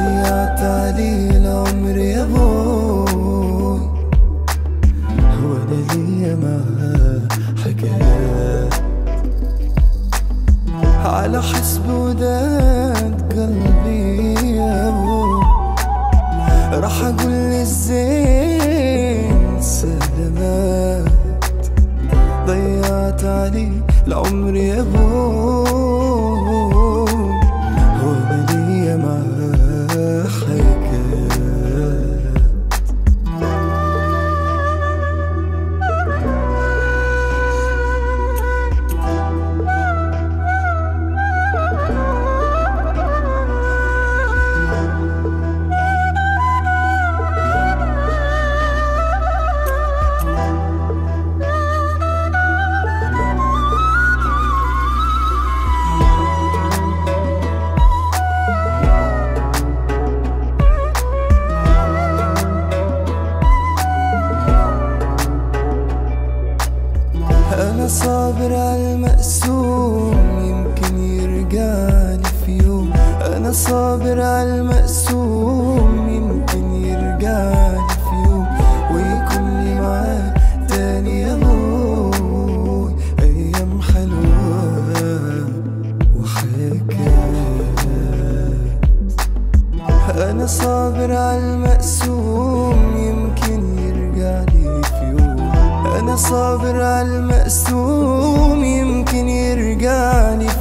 ضيعت عليه العمر يا بوي وانا ليا معاه حكايات على حسب وداد قلبي يا بوي راح اقول للزين سلامات ضيعت عليه العمر يا بوي وانا ليا معاه حكايات أنا صابر على المقسوم يمكن يرجعني في يوم أنا صابر على المقسوم يمكن يرجعني في يوم ويكون لي معاه تاني يا بوي أيام حلوة وحكايات أنا صابر على المقسوم يمكن يرجع لي في يوم أنا صابر على المقسوم يمكن يرجع لي